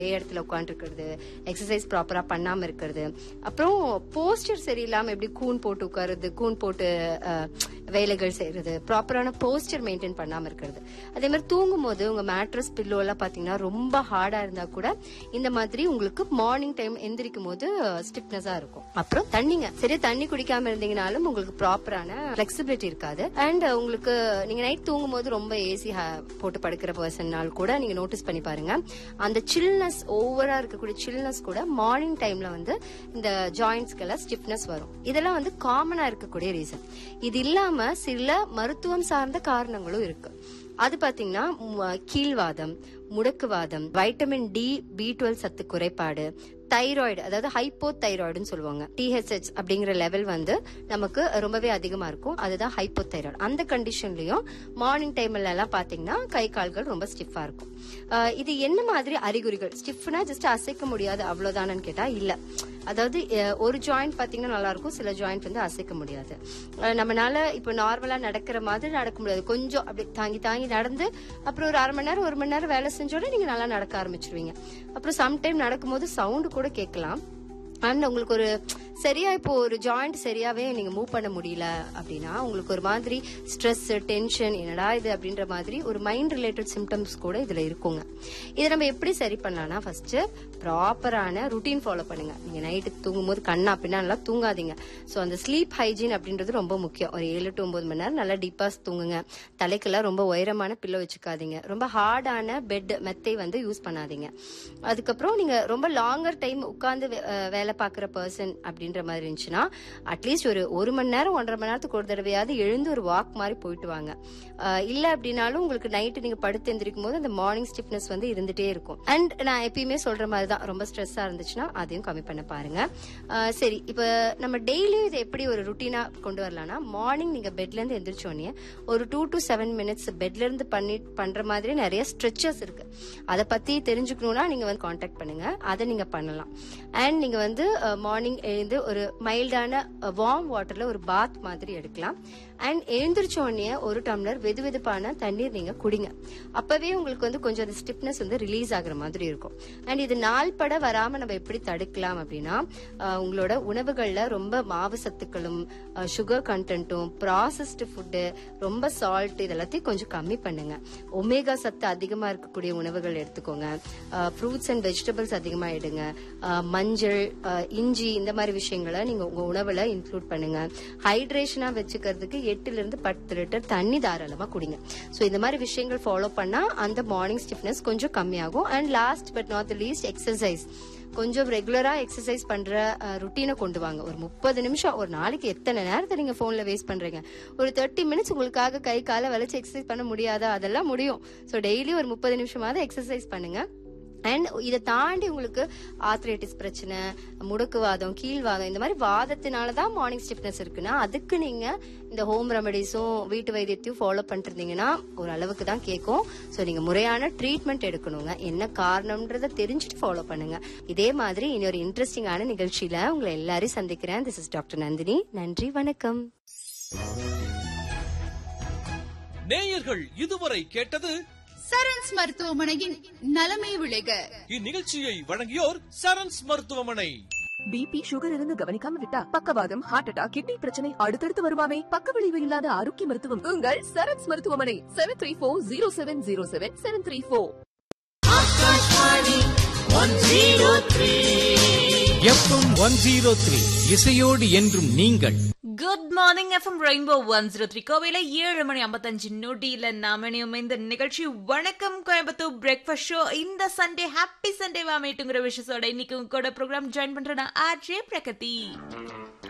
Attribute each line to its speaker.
Speaker 1: ஒரே இடத்துல உட்காந்துருக்கிறது எக்ஸசைஸ் ப்ராப்பரா பண்ணாம இருக்கிறது அப்புறம் போஸ்டர் சரியில்லாம எப்படி கூன் போட்டு உட்காருறது கூன் போட்டு அஹ், வேலைகள் செய்யறது ப்ராப்பரான போஸ்டர் மெயின்டைன் பண்ணாம இருக்கிறது அதே மாதிரி தூங்கும் போது உங்க மேட்ரஸ் பில்லோ எல்லாம் பாத்தீங்கன்னா ரொம்ப ஹார்டா இருந்தா கூட இந்த மாதிரி உங்களுக்கு மார்னிங் டைம் எந்திரிக்கும் போது ஸ்டிப்னஸா இருக்கும் அப்புறம் தண்ணிங்க சரியா தண்ணி குடிக்காம இருந்தீங்கனாலும் உங்களுக்கு ப்ராப்பரான ஃபிளெக்சிபிலிட்டி இருக்காது அண்ட் உங்களுக்கு நீங்க நைட் தூங்கும் போது ரொம்ப ஏசி போட்டு படுக்கிற பர்சன்னால் கூட நீங்க நோட்டீஸ் பண்ணி பாருங்க அந்த சில்னஸ் ஓவரா இருக்கக்கூடிய சில்னஸ் கூட மார்னிங் டைம்ல வந்து இந்த ஜாயின்ஸ்க்கெல்லாம் ஸ்டிஃப்னஸ் வரும் இதெல்லாம் வந்து காமனா இருக்கக்கூடிய ரீசன் இது இல்லாம சில மருத்துவம் சார்ந்த காரணங்களும் இருக்கு அது பாத்தீங்கன்னா ம், கீழ்வாதம் முடக்குவாதம் வைட்டமின் டி பி டுவெல் சத்து குறைபாடு தைராய்டு அதாவது ஹைப்போ தைராய்டுன்னு சொல்லுவாங்க டிஹெச்ஹெச் அப்படிங்கிற லெவல் வந்து நமக்கு ரொம்பவே அதிகமா இருக்கும் அதுதான் ஹைப்போ தைராய்டு அந்த கண்டிஷன்லயும் மார்னிங் டைம்ல எல்லாம் பாத்தீங்கன்னா கை கால்கள் ரொம்ப ஸ்டிஃபா இருக்கும் ஆஹ் இது என்ன மாதிரி அறிகுறிகள் ஸ்டிஃப்னா ஜஸ்ட் அசைக்க முடியாது அவ்வளவுதானு கேட்டா இல்ல அதாவது அஹ், ஒரு ஜாயிண்ட் பாத்தீங்கன்னா நல்லா இருக்கும் சில ஜாயிண்ட் வந்து அசைக்க முடியாது அஹ், நம்மனால இப்போ நார்மலா நடக்கிற மாதிரி நடக்க முடியாது கொஞ்சம் அப்படி தாங்கி தாங்கி நடந்து அப்புறம் ஒரு அரை மணி நேரம் ஒரு மணி நேரம் வேலை செஞ்சோட நீங்க நல்லா நடக்க ஆரம்பிச்சிருவீங்க அப்புறம் சம்டைம் நடக்கும்போது சவுண்டு கூட கேட்கலாம் அண்ட் உங்களுக்கு ஒரு சரியா இப்போ ஒரு ஜாயிண்ட் சரியாவே நீங்க மூவ் பண்ண முடியல அப்படின்னா உங்களுக்கு ஒரு மாதிரி ஸ்ட்ரெஸ் டென்ஷன் என்னடா இது அப்படின்ற மாதிரி ஒரு மைண்ட் ரிலேட்டட் சிம்டம்ஸ் கூட இதுல இருக்குங்க இதை நம்ம எப்படி சரி பண்ணலாம்னா ஃபர்ஸ்ட் ப்ராப்பரான ருட்டீன் ஃபாலோ பண்ணுங்க நீங்க நைட்டு தூங்கும் போது கண்ணா பின்னா நல்லா தூங்காதீங்க ஸோ அந்த ஸ்லீப் ஹைஜீன் அப்படின்றது ரொம்ப முக்கியம் ஒரு ஏழு டு ஒன்பது மணி நேரம் நல்லா டீப்பா தூங்குங்க தலைக்கெல்லாம் ரொம்ப உயரமான பில்லோ வச்சுக்காதீங்க ரொம்ப ஹார்டான பெட் மெத்தை வந்து யூஸ் பண்ணாதீங்க அதுக்கப்புறம் நீங்க ரொம்ப லாங்கர் டைம் உட்கார்ந்து வே- அஹ் வேலை பார்க்குற பர்சன் அப்படின்ற மாதிரி இருந்துச்சுன்னா அட்லீஸ்ட் ஒரு ஒரு மணி நேரம் ஒன்றரை மணி நேரத்துக்கு ஒரு தடவையாவது எழுந்து ஒரு வாக் மாதிரி போயிட்டு வாங்க அஹ் இல்ல அப்படின்னாலும் உங்களுக்கு நைட்டு நீங்க படுத்து எந்திரிக்கும் போது அந்த மார்னிங் ஸ்டிஃப்னஸ் வந்து இருந்துட்டே இருக்கும் அண்ட் நான் எப்பயுமே சொல்ற மாதிரி தான் ரொம்ப ஸ்ட்ரெஸ்ஸா இருந்துச்சுன்னா அதையும் கம்மி பண்ண பாருங்க அஹ் சரி இப்போ நம்ம டெய்லியும் இதை எப்படி ஒரு ருட்டீனா கொண்டு வரலாம்னா மார்னிங் நீங்க பெட்ல இருந்து எந்திரிச்ச உடனே ஒரு டூ டு செவன் மினிட்ஸ் பெட்ல இருந்து பண்ணி பண்ற மாதிரி நிறைய ஸ்ட்ரெச்சஸ் இருக்கு அதை பத்தி தெரிஞ்சுக்கணும்னா நீங்க வந்து காண்டாக்ட் பண்ணுங்க அதை நீங்க பண்ணலாம் அண்ட் நீங்க வந்து மார்னிங் எழுந்து ஒரு மைல்டான வார்ம் வாட்டர்ல ஒரு பாத் மாதிரி எடுக்கலாம் அண்ட் எழுந்திரிச்ச உடனே ஒரு டம்ளர் வெது வெதுப்பான தண்ணீர் நீங்க குடிங்க அப்பவே உங்களுக்கு வந்து கொஞ்சம் அந்த ஸ்டிப்னஸ் வந்து ரிலீஸ் ஆகுற மாதிரி இருக்கும் அண்ட் இது நாள் பட வராம நம்ம எப்படி தடுக்கலாம் அப்படின்னா அஹ், உங்களோட உணவுகள்ல ரொம்ப மாவு சத்துக்களும் சுகர் கண்டென்ட்டும் ப்ராசஸ்டு ஃபுட்டு ரொம்ப சால்ட் இதெல்லாத்தையும் கொஞ்சம் கம்மி பண்ணுங்க ஒமேகா சத்து அதிகமா இருக்கக்கூடிய உணவுகள் எடுத்துக்கோங்க ஃப்ரூட்ஸ் அண்ட் வெஜிடபிள்ஸ் அதிகமா எடுங்க அஹ், மஞ்சள் அஹ், இஞ்சி இந்த மாதிரி விஷயங்களை நீங்க உங்க உணவுல இன்க்ளூட் பண்ணுங்க ஹைட்ரேஷனா வச்சுக்கிறதுக்கு எட்டுல இருந்து பத்து லிட்டர் தண்ணி தாராளமா குடிங்க சோ இந்த மாதிரி விஷயங்கள் ஃபாலோ பண்ணா அந்த மார்னிங் ஸ்டிஃப்னஸ் கொஞ்சம் கம்மியாகும் and last but not least exercise கொஞ்சம் ரெகுலரா எக்ஸசைஸ் பண்ற ருட்டீனை கொண்டு வாங்க ஒரு முப்பது நிமிஷம் ஒரு நாளைக்கு எத்தனை நேரத்தை நீங்க போன்ல வேஸ்ட் பண்றீங்க ஒரு தேர்ட்டி மினிட்ஸ் உங்களுக்காக கை காலை வளைச்சு எக்ஸசைஸ் பண்ண முடியாதா அதெல்லாம் முடியும் ஸோ டெய்லி ஒரு முப்பது நிமிஷமாவது எக்ஸசைஸ் பண்ணுங்க அண்ட் இதை தாண்டி உங்களுக்கு ஆத்ரைட்டிஸ் பிரச்சனை முடக்குவாதம் கீழ்வாதம் இந்த மாதிரி வாதத்தினால தான் மார்னிங் ஸ்டிஃப்னஸ் இருக்குன்னா அதுக்கு நீங்க இந்த ஹோம் ரெமடிஸும் வீட்டு வைத்தியத்தையும் ஃபாலோ பண்ணிட்டு இருந்தீங்கன்னா ஒரு அளவுக்கு தான் கேட்கும் ஸோ நீங்க முறையான ட்ரீட்மெண்ட் எடுக்கணுங்க என்ன காரணம்ன்றத தெரிஞ்சுட்டு ஃபாலோ பண்ணுங்க இதே மாதிரி இனி ஒரு இன்ட்ரெஸ்டிங்கான நிகழ்ச்சியில உங்களை எல்லாரையும் சந்திக்கிறேன் திஸ் இஸ் டாக்டர் நந்தினி நன்றி வணக்கம்
Speaker 2: நேயர்கள் இதுவரை கேட்டது
Speaker 3: சரண்ஸ் மருத்துவமனையின் நலமே விளைக
Speaker 2: இந்நிகழ்ச்சியை வழங்கியோர் சரண்ஸ் மருத்துவமனை
Speaker 4: பிபி சுகர் இருந்து கவனிக்காம விட்டா பக்கவாதம் ஹார்ட் அட்டாக் கிட்னி பிரச்சனை அடுத்தடுத்து வருமாமே பக்க விளைவு இல்லாத ஆரோக்கிய மருத்துவம் உங்கள் சரத்ஸ் மருத்துவமனை seven three four zero seven zero seven seven three four
Speaker 5: FM one zero three இசையோடு என்றும் நீங்கள்
Speaker 6: good morning FM rainbow one zero three கோவையில ஏழு மணி ஐம்பத்தஞ்சு நொடியில நாம இணையும் இந்த நிகழ்ச்சி வணக்கம் கோயம்புத்தூர் பிரேக்ஃபாஸ்ட் ஷோ இந்த சண்டே ஹாப்பி சண்டே வாமேட்டுங்கிற விஷயத்தோட இன்னைக்கு உங்க கூட ப்ரோக்ராம் ஜாயின் பண்றேன் ஆர்ஜே பிரகதி